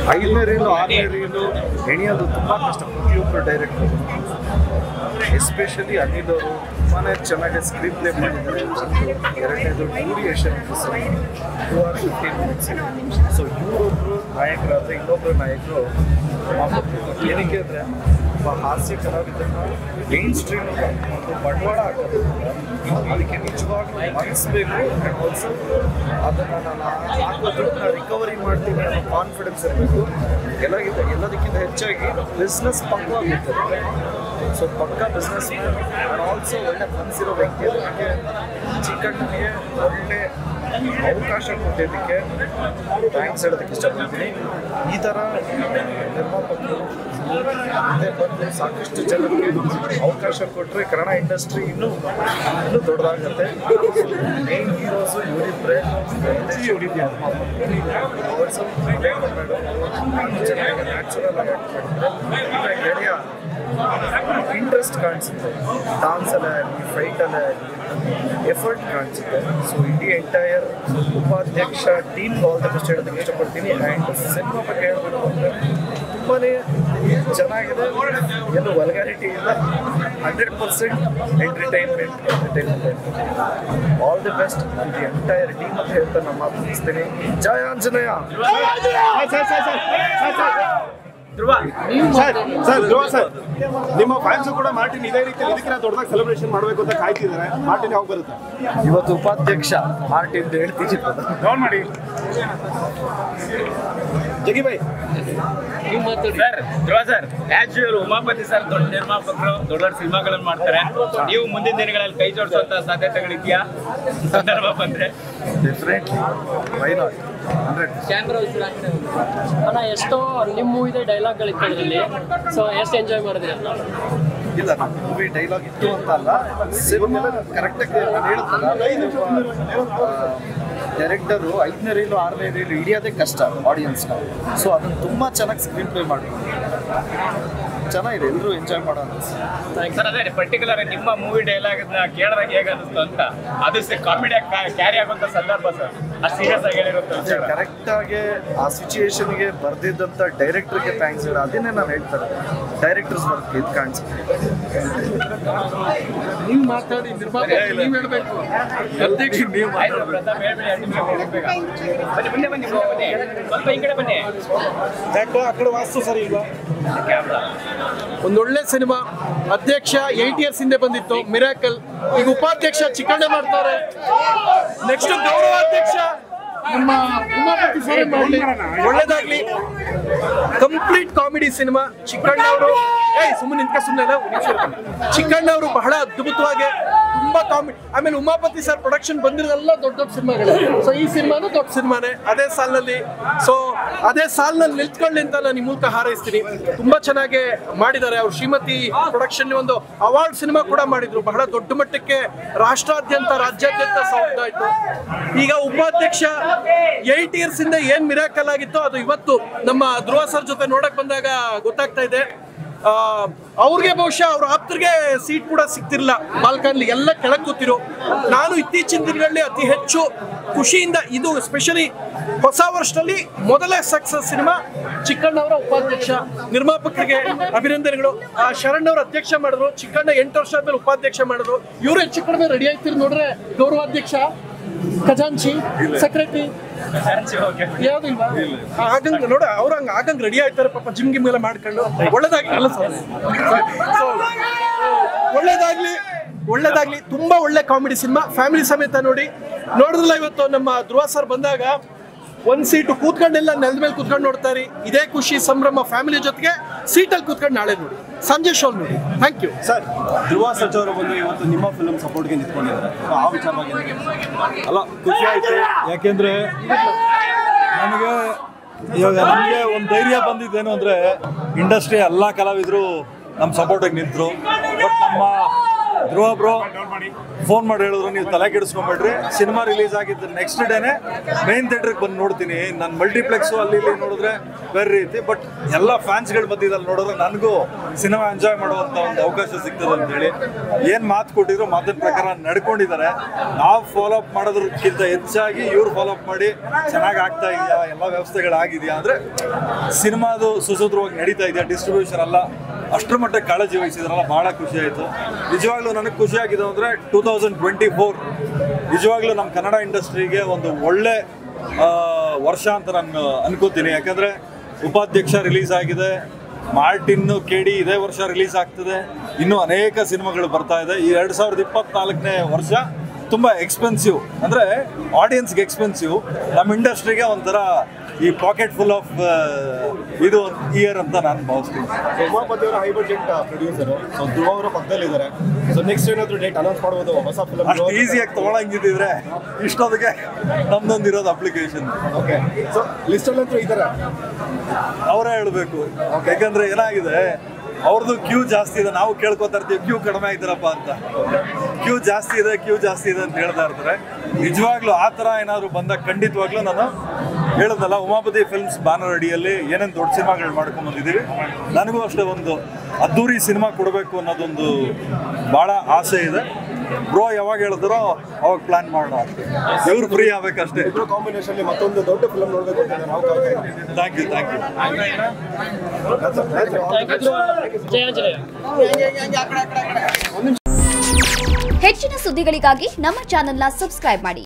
ಐದನೇ ರೀಲು ಆರನೇ ರೀಲು ಹೆಣಿಯೋದು ತುಂಬ ಕಷ್ಟ ಪ್ರತಿಯೊಬ್ಬರು ಡೈರೆಕ್ಟರ್ ಎಸ್ಪೆಷಲಿ ಅನಿಲ್ ಅವರು ತುಂಬಾ ಚೆನ್ನಾಗಿ ಸ್ಕ್ರೀನ್ ಪ್ಲೇ ಮಾಡಿದ್ದಾರೆ ಎರಡನೇದು duration two hour fifteen minutes so ಇವರೊಬ್ಬರು ನಾಯಕರಾದರೆ ಇನ್ನೊಬ್ಬರು ನಾಯಕರು ಏನಕ್ಕೆ ಅಂದರೆ ಒಬ್ಬ ಹಾಸ್ಯ ಕಲಾವಿದನ್ನ ಮೇನ್ ಸ್ಟ್ರೀಮ್ ಒಂದು ಬಂಡವಾಳ ಹಾಕೋದ್ರಿಂದ ಅದಕ್ಕೆ ನಿಜವಾಗ್ಲೂ ಮನಸ್ಬೇಕು ಆ್ಯಂಡ್ ಆಲ್ಸೋ ಅದನ್ನು ನಾನು ಹಾಕೋ ದುಡ್ಡನ್ನ ರಿಕವರಿ ಮಾಡ್ತೀನಿ ಅನ್ನೋ ಕಾನ್ಫಿಡೆನ್ಸ್ ಇರಬೇಕು ಎಲ್ಲಕ್ಕಿಂತ ಎಲ್ಲದಕ್ಕಿಂತ ಹೆಚ್ಚಾಗಿ ಬಿಸ್ನೆಸ್ ಪಕ್ವಾಗಿರ್ತದೆ ಸೊ ಪಕ್ಕ ಬಿಸ್ನೆಸ್ ಆ್ಯಂಡ್ ಆಲ್ಸೋ ಒಳ್ಳೆ ಮನಸ್ಸಿರೋ ವ್ಯಕ್ತಿ ಅದಕ್ಕೆ ಚಿಕ್ಕಣ್ಣನಿಗೆ ಒಳ್ಳೆ ಅವಕಾಶ ಕೊಟ್ಟಿದ್ದಕ್ಕೆ ಥ್ಯಾಂಕ್ಸ್ ಹೇಳೋದಕ್ಕೆ ಇಷ್ಟಪಡ್ತೀನಿ ಈ ಥರ ನಿರ್ಮಾಪಕರು ಮುಂದೆ ಬಂದು ಸಾಕಷ್ಟು ಜನರಿಗೆ ಅವಕಾಶ ಕೊಟ್ಟರೆ ಕನ್ನಡ ಇಂಡಸ್ಟ್ರಿ ಇನ್ನೂ ಇನ್ನೂ ದೊಡ್ಡದಾಗುತ್ತೆ ಮೇನ್ ಹೀರೋಸು ಇವರಿಬ್ಬರೇ ಚೆನ್ನಾಗಿ ನ್ಯಾಚುರಲ್ ಆಗಿ ಆ್ಯಕ್ಟ್ ಮಾಡಿದ್ದಾರೆ ಗೆಳೆಯ ಇಂಟ್ರೆಸ್ಟ್ ಕಾಣಿಸುತ್ತೆ ಡಾನ್ಸಲ್ಲೇ ಆಗಲಿ ಫೈಟಲ್ಲೇ ಆಗಲಿ ಎಫರ್ಟ್ ಕಾಣಿಸುತ್ತೆ ಸೊ ಇಡೀ ಎಂಟೈರ್ ಉಪಾಧ್ಯಕ್ಷ ಟೀಮ್ ಆಲ್ ದ ಬೆಸ್ಟ್ ಹೇಳೋದಕ್ಕೆ ಇಷ್ಟಪಡ್ತೀನಿ ಆ್ಯಂಡ್ ಸಿನಿಮಾ ಬಗ್ಗೆ ಹೇಳಬೇಕು ಅಂದರೆ ತುಂಬಾ ಚೆನ್ನಾಗಿದೆ ಏನು ವಲ್ಗಾರಿಟಿ ಇಲ್ಲ hundred percent entertainment entertainment all the best the entire team ಅಂತ ಹೇಳ್ತಾ ನಮ್ಮ ಮಾತು ಮುಗಿಸ್ತೀನಿ Jaya Anjaneya sir sir Dhruva sir ನಿಮ್ಮ ಫ್ಯಾನ್ಸ್ ಕೂಡ ಮಾರ್ಟಿನ್ ಇದೇ ರೀತಿ ಇದಕ್ಕಿಂತ ದೊಡ್ಡದಾಗಿ ಸೆಲೆಬ್ರೇಷನ್ ಮಾಡಬೇಕು ಅಂತ ಕಾಯ್ತಿದ್ದಾರೆ ಮಾರ್ಟಿನ್ ಯಾವಾಗ ಬರುತ್ತೆ ಇವತ್ತು ಉಪಾಧ್ಯಕ್ಷ ಮಾರ್ಟಿನ್ ಹೇಳ್ತೀನಿ ಡೌನ್ ಮಾಡಿ ಜಗಿ bye sir Dhruva sir as usual Umapathy sir ದೊಡ್ಡ ನಿರ್ಮಾಪಕರು ದೊಡ್ಡ ದೊಡ್ಡ ಸಿನಿಮಾಗಳನ್ನು ಮಾಡ್ತಾರೆ ನೀವು ಮುಂದಿನ ದಿನಗಳಲ್ಲಿ ಕೈ ಜೋಡಿಸುವಂತ ಸಾಧ್ಯತೆಗಳಿದೆಯಾ ಸಂದರ್ಭ ಬಂದ್ರೆ ಡೆಫಿನೆಟ್ಲಿ ವೈ ನಾಟ್ ಹಂಡ್ರೆಡ್ ಅಣ್ಣ ಎಷ್ಟೋ ನಿಮ್ಮ ಮೂವಿದೆ ಡೈಲಾಗ್ಗಳಿತ್ತು ಅದರಲ್ಲಿ ಸೊ ಎಷ್ಟು ಎಂಜಾಯ್ ಮಾಡಿದ್ರಿ ಅಂತ ಇಲ್ಲ ನಮ್ಮ ಮೂವಿ ಡೈಲಾಗ್ ಇತ್ತು ಅಂತ ಅಲ್ಲ ಸಿನಿಮಾ ಕರೆಕ್ಟಾಗಿ ನಾನು ಹೇಳುತ್ತಲ್ಲ ಡೈರೆಕ್ಟರು ಐದನೇ ರೀಲು ಆರನೇ ರೀಲು ಹಿಡಿಯೋದೇ ಕಷ್ಟ ಆಡಿಯನ್ಸ್ನ ಸೊ ಅದನ್ನು ತುಂಬ ಚೆನ್ನಾಗಿ ಸ್ಕ್ರೀನ್ ಪ್ಲೇ ಮಾಡಬೇಕು ಚೆನ್ನಾಗಿದೆ ಎಲ್ಲರೂ ಎಂಜಾಯ್ ಮಾಡೋಣ ಸರ್ ಅದೇ ಪರ್ಟಿಕ್ಯುಲರ್ ನಿಮ್ಮ ಮೂವಿ ಡೈಲಾಗ್ ಕೇಳಿದಾಗ ಹೇಗೆ ಅನಿಸ್ತು ಅಂತ ಅದು ಕಾಮಿಡಿ ಕ್ಯಾರಿ ಆಗುವಂತ ಸಂದರ್ಭ ಸರ್ ಆ ಸೀರಿಯಸ್ ಆಗಿ ಹೇಳಿರುವಂತ ವಿಚಾರ ಕರೆಕ್ಟಾಗಿ ಆ ಸಿಚುಯೇಷನ್ಗೆ ಬರೆದಿದ್ದಂಥ ಡೈರೆಕ್ಟರ್ಗೆ ಥ್ಯಾಂಕ್ಸ್ ಹೇಳಿ ಅದನ್ನೇ ನಾನು ಹೇಳ್ತಾರೆ ಡೈರೆಕ್ಟರ್ಸ್ ವರ್ಕ್ ಇದು ಕಾಣಿಸುತ್ತೆ ನೀವು ಮಾತಾಡಿ ನಿರ್ಮಾಪಕರು ನೀವು ಹೇಳ್ಬೇಕು ಅಧ್ಯಕ್ಷ ನೀವು ಆಯ್ತು ಪ್ರತಾಪ್ ಹೇಳ್ಬೇಡಿ ಎರಡು ನಿಮಿಷ ಹೋಗ್ಬೇಕಾ? ಬನ್ನಿ ಮುಂದೆ ಬನ್ನಿ ಬನ್ನಿ ಸ್ವಲ್ಪ ಈ ಕಡೆ ಬನ್ನಿ ಆ ಕಡೆ ವಾಸ್ತು ಸರಿ ಇಲ್ವಾ ಕ್ಯಾಮ್ರಾ ಒಂದೊಳ್ಳೆ ಸಿನಿಮಾ ಅಧ್ಯಕ್ಷ ಏಟ್ ಇಯರ್ಸ್ ಹಿಂದೆ ಬಂದಿತ್ತು ಮಿರಾಕಲ್ ಈಗ ಉಪಾಧ್ಯಕ್ಷ ಚಿಕ್ಕಣ್ಣ ಮಾಡ್ತಾರೆ ನೆಕ್ಸ್ಟ್ ಗೌರವಾಧ್ಯಕ್ಷ ನಮ್ಮ ಉಮಾಪತಿ ಸರ್ ಮಾಡಲಿ ಒಳ್ಳೇದಾಗ್ಲಿ ಕಂಪ್ಲೀಟ್ ಕಾಮಿಡಿ ಸಿನಿಮಾ ಚಿಕ್ಕಣ್ಣ ಅವರು ಏಯ್ ಸುಮ್ಮನೆ ನಿಂತ್ಕ ಸುಮ್ಮನೆ ಚಿಕ್ಕಣ್ಣ ಅವರು ಬಹಳ ಅದ್ಭುತವಾಗಿ ತುಂಬಾ ಕಾಮಿಡಿ ಆಮೇಲೆ ಉಮಾಪತಿ ಸರ್ ಪ್ರೊಡಕ್ಷನ್ ಬಂದಿರೋದೆಲ್ಲ ದೊಡ್ಡ ದೊಡ್ಡ ಸಿನಿಮಾಗಳು ಸೊ ಈ ಸಿನಿಮಾನು ದೊಡ್ಡ ಸಿನಿಮಾನೇ ಅದೇ ಸಾಲಿನಲ್ಲಿ ಸೊ ಅದೇ ಸಾಲಿನಲ್ಲಿ ನಿಲ್ತ್ಕೊಳ್ಳಿ ಅಂತ ನಾನು ಈ ಮೂಲಕ ಹಾರೈಸ್ತೀನಿ ತುಂಬಾ ಚೆನ್ನಾಗಿ ಮಾಡಿದ್ದಾರೆ ಅವ್ರು ಶ್ರೀಮತಿ ಪ್ರೊಡಕ್ಷನ್ ಒಂದು ಅವಾರ್ಡ್ ಸಿನಿಮಾ ಕೂಡ ಮಾಡಿದ್ರು ಬಹಳ ದೊಡ್ಡ ಮಟ್ಟಕ್ಕೆ ರಾಷ್ಟ್ರಾದ್ಯಂತ ರಾಜ್ಯಾದ್ಯಂತ ಸಾಗ್ತಾಯಿತ್ತು ಈಗ ಉಪಾಧ್ಯಕ್ಷ ಏಟ್ ಇಯರ್ಸ್ ಇಂದ ಏನ್ ಮಿರಾಕಲ್ ಆಗಿತ್ತೋ ಅದು ಇವತ್ತು ನಮ್ಮ ಧ್ರುವ ಸರ್ ಜೊತೆ ನೋಡಕ್ ಬಂದಾಗ ಗೊತ್ತಾಗ್ತಾ ಇದೆ ಆ, ಅವ್ರಿಗೆ ಬಹುಶಃ ಅವ್ರ ಆಪ್ತರಿಗೆ ಸೀಟ್ ಕೂಡ ಸಿಗ್ತಿರ್ಲಿಲ್ಲ ಬಾಲ್ಕನ್ಲಿ ಎಲ್ಲ ಕೆಳಗೆ ಕೂತಿರೋ ನಾನು ಇತ್ತೀಚಿನ ದಿನಗಳಲ್ಲಿ ಅತಿ ಹೆಚ್ಚು ಖುಷಿಯಿಂದ ಇದು ಸ್ಪೆಷಲಿ ಹೊಸ ವರ್ಷದಲ್ಲಿ ಮೊದಲ ಸಕ್ಸಸ್ ಸಿನಿಮಾ ಚಿಕ್ಕಣ್ಣವರ ಉಪಾಧ್ಯಕ್ಷ ನಿರ್ಮಾಪಕರಿಗೆ ಅಭಿನಂದನೆಗಳು ಆ ಶರಣ್ ಅವ್ರ ಅಧ್ಯಕ್ಷ ಮಾಡಿದ್ರು ಚಿಕ್ಕಣ್ಣ ಎಂಟು ವರ್ಷ ಆದ್ಮೇಲೆ ಉಪಾಧ್ಯಕ್ಷ ಮಾಡಿದ್ರು ಇವ್ರು ಹೆಚ್ಚು ಕಡಿಮೆ ರೆಡಿ ಆಗ್ತಿರ್ ನೋಡ್ರೆ ಗೌರವಾಧ್ಯಕ್ಷ ಖಜಾಂಚಿ ಸೆಕ್ರೆಟರಿ ಯಾವ್ದಿಲ್ವಾ ಆಗಂಗ್ ನೋಡ ಅವ್ರ ಹಂಗ ಆಗಂಗ್ ರೆಡಿ ಆಯ್ತಾರೆ ಪಾಪ ಜಿಮ್ ಗಿಮ್ ಎಲ್ಲ ಮಾಡ್ಕೊಂಡು ಒಳ್ಳೇದಾಗ್ಲಿ ಅಲ್ಲ ಸರ್ ಒಳ್ಳೇದಾಗ್ಲಿ ಒಳ್ಳೇದಾಗ್ಲಿ ತುಂಬಾ ಒಳ್ಳೆ ಕಾಮಿಡಿ ಸಿನಿಮಾ ಫ್ಯಾಮಿಲಿ ಸಮೇತ ನೋಡಿ ನೋಡಿದ್ರಲ್ಲ ಇವತ್ತು ನಮ್ಮ ಧ್ರುವ ಸರ್ ಬಂದಾಗ ಒಂದ್ ಸೀಟು ಕೂತ್ಕೊಂಡೆಲ್ಲ ನೆಲದ ಮೇಲೆ ಕೂತ್ಕೊಂಡು ನೋಡ್ತಾರೆ ಇದೇ ಖುಷಿ ಸಂಭ್ರಮ ಫ್ಯಾಮಿಲಿ ಜೊತೆಗೆ ಸೀಟಲ್ಲಿ ಕೂತ್ಕೊಂಡು ನಾಳೆ ನೋಡಿ ಸಂಜೆ ಶೋ ನೋಡಿ thank you sir Dhruva Sarja ಅವರು ಬಂದು ಇವತ್ತು ನಿಮ್ಮ ಫಿಲ್ಮ್ ಸಪೋರ್ಟ್ಗೆ ನಿಂತ್ಕೊಂಡಿದ್ದಾರೆ So, ಆ ವಿಚಾರವಾಗಿ ಏನ್ ಅಲ್ಲ ಖುಷಿ ಆಯ್ತು ಯಾಕೆಂದ್ರೆ ನಮಗೆ ಇವಾಗ ನಮಗೆ ಒಂದು ಧೈರ್ಯ ಬಂದಿದ್ದೇನು ಅಂದರೆ ಇಂಡಸ್ಟ್ರಿ ಎಲ್ಲ ಕಲಾವಿದರು ನಮ್ಮ ಸಪೋರ್ಟಿಗೆ ನಿಂತರು ಬಟ್ ನಮ್ಮ ಧ್ರುವ ಬ್ರೋ ಫೋನ್ ಮಾಡಿ ಹೇಳಿದ್ರು ನೀವು ತಲೆ ಕೆಡಿಸ್ಕೊಂಬೇಡ್ರಿ ಸಿನಿಮಾ ರಿಲೀಸ್ ಆಗಿದ್ದ ನೆಕ್ಸ್ಟ್ ಡೇನೆ ಮೇನ್ ಥಿಯೇಟ್ರಿಗೆ ಬಂದು ನೋಡ್ತೀನಿ ನಾನು ಮಲ್ಟಿಪ್ಲೆಕ್ಸ್ ಅಲ್ಲಿ ಇಲ್ಲಿ ನೋಡಿದ್ರೆ ಬೇರೆ ರೀತಿ ಬಟ್ ಎಲ್ಲ ಫ್ಯಾನ್ಸ್ಗಳ ಮಧ್ಯದಲ್ಲಿ ನೋಡಿದ್ರೆ ನನಗೂ ಸಿನಿಮಾ ಎಂಜಾಯ್ ಮಾಡುವಂತ ಒಂದು ಅವಕಾಶ ಸಿಗ್ತದೆ ಅಂತೇಳಿ ಏನು ಮಾತು ಕೊಟ್ಟಿದ್ರು ಮಾತಿನ ಪ್ರಕಾರ ನಡ್ಕೊಂಡಿದ್ದಾರೆ ನಾವು ಫಾಲೋ ಅಪ್ ಮಾಡೋದಕ್ಕಿಂತ ಹೆಚ್ಚಾಗಿ ಇವ್ರು ಫಾಲೋ ಅಪ್ ಮಾಡಿ ಚೆನ್ನಾಗಿ ಆಗ್ತಾ ಇದೆಯಾ ಎಲ್ಲ ವ್ಯವಸ್ಥೆಗಳಾಗಿದೆಯಾ ಅಂದರೆ ಸಿನಿಮಾದು ಸುಸೂತ್ರವಾಗಿ ನಡೀತಾ ಇದೆಯಾ ಡಿಸ್ಟ್ರಿಬ್ಯೂಷನ್ ಎಲ್ಲ ಅಷ್ಟರ ಮಟ್ಟಕ್ಕೆ ಕಾಳಜಿ ವಹಿಸಿದ್ರಲ್ಲ ಭಾಳ ಖುಷಿ ಆಯಿತು ನಿಜವಾಗ್ಲೂ ನನಗೆ ಖುಷಿ ಆಗಿದೆ ಅಂದರೆ ಟೂ ತೌಸಂಡ್ ಟ್ವೆಂಟಿ ಫೋರ್ ನಿಜವಾಗ್ಲೂ ನಮ್ಮ ಕನ್ನಡ ಇಂಡಸ್ಟ್ರಿಗೆ ಒಂದು ಒಳ್ಳೆ ಆ, ವರ್ಷ ಅಂತ ನಾನು ಅನ್ಕೋತೀನಿ ಯಾಕಂದರೆ ಉಪಾಧ್ಯಕ್ಷ ರಿಲೀಸ್ ಆಗಿದೆ ಮಾರ್ಟಿನ್ ಕೆಡಿ ಇದೇ ವರ್ಷ ರಿಲೀಸ್ ಆಗ್ತದೆ ಇನ್ನೂ ಅನೇಕ ಸಿನಿಮಾಗಳು ಬರ್ತಾ ಇದೆ ಈ ಎರಡು ಸಾವಿರದ ಇಪ್ಪತ್ನಾಲ್ಕನೇ ವರ್ಷ ತುಂಬ ಎಕ್ಸ್ಪೆನ್ಸಿವ್ ಅಂದರೆ ಆಡಿಯನ್ಸ್ಗೆ ಎಕ್ಸ್ಪೆನ್ಸಿವ್ ನಮ್ಮ ಇಂಡಸ್ಟ್ರಿಗೆ ಒಂಥರ ಈ ಪಾಕೆಟ್ ಫುಲ್ ಆಫ್ ಇದು ಇಯರ್ ಅಂತ ನಾನು ಭಾವಿಸ್ತೀನಿ ಸೊ ಉಮಾಪತಿ ಅವರ high budget producer so Dhruva ಅವರ ಪಕ್ಕದಲ್ಲಿದ್ದಾರೆ ಸೊ ನೆಕ್ಸ್ಟ್ ಏನಾದ್ರು ಡೇಟ್ ಅನೌನ್ಸ್ ಮಾಡ್ಬೋದು ಹೊಸ ಫಿಲಮ್ ಅಷ್ಟು ಈಸಿಯಾಗಿ ತೊಗೊಳಂಗಿದ್ದಿದ್ರೆ ಇಷ್ಟೊತ್ತಿಗೆ ನಮ್ದೊಂದು ಇರೋದು ಅಪ್ಲಿಕೇಶನ್ ಓಕೆ ಸೊ ಲಿಸ್ಟಲ್ಲಂತೂ ಇದ್ದಾರೆ ಅವರೇ ಹೇಳಬೇಕು ಯಾಕಂದ್ರೆ ಏನಾಗಿದೆ ಅವ್ರದ್ದು ಕ್ಯೂ ಜಾಸ್ತಿ ಇದೆ ನಾವು ಕೇಳ್ಕೊತಾ ಇರ್ತೀವಿ ಕ್ಯೂ ಕಡಿಮೆ ಆಯ್ತಾರಪ್ಪ ಅಂತ ಕ್ಯೂ ಜಾಸ್ತಿ ಇದೆ ಕ್ಯೂ ಜಾಸ್ತಿ ಇದೆ ಅಂತ ಹೇಳ್ತಾ ಇರ್ತಾರೆ ನಿಜವಾಗ್ಲೂ ಆ ಥರ ಏನಾದ್ರು ಬಂದಾಗ ಖಂಡಿತವಾಗ್ಲೂ ನಾನು ಹೇಳೋದಲ್ಲ ಉಮಾಪತಿ ಫಿಲ್ಮ್ಸ್ ಬ್ಯಾನರ್ ಅಡಿಯಲ್ಲಿ ಏನೇನು ದೊಡ್ಡ ಸಿನಿಮಾಗಳು ಮಾಡ್ಕೊಂಡ್ ಬಂದಿದ್ದೀವಿ ನನಗೂ ಅಷ್ಟೇ ಒಂದು ಅದ್ದೂರಿ ಸಿನಿಮಾ ಕೊಡಬೇಕು ಅನ್ನೋದೊಂದು ಭಾಳ ಆಸೆ ಇದೆ ಬ್ರೋ ಯಾವಾಗ ಹೇಳ್ತಾರೋ ಅವಾಗ ಪ್ಲಾನ್ ಮಾಡೋಣ ಇವ್ರು ಫ್ರೀ ಆಗ್ಬೇಕಷ್ಟೇ ಇಬ್ಬರು ಕಾಂಬಿನೇಷನ್ ಮತ್ತೊಂದು ದೊಡ್ಡ ಫಿಲಮ್ ನೋಡಬೇಕು ಅಂತ ನಾವು ಕಾಯ್ತಾ ಇದ್ದೀವಿ thank you thank you That's all. That's all. Thank you Jaya Anjaneya ಹೆಚ್ಚಿನ ಸುದ್ದಿಗಳಿಗಾಗಿ ನಮ್ಮ ಚಾನೆಲ್ನ ಸಬ್ಸ್ಕ್ರೈಬ್ ಮಾಡಿ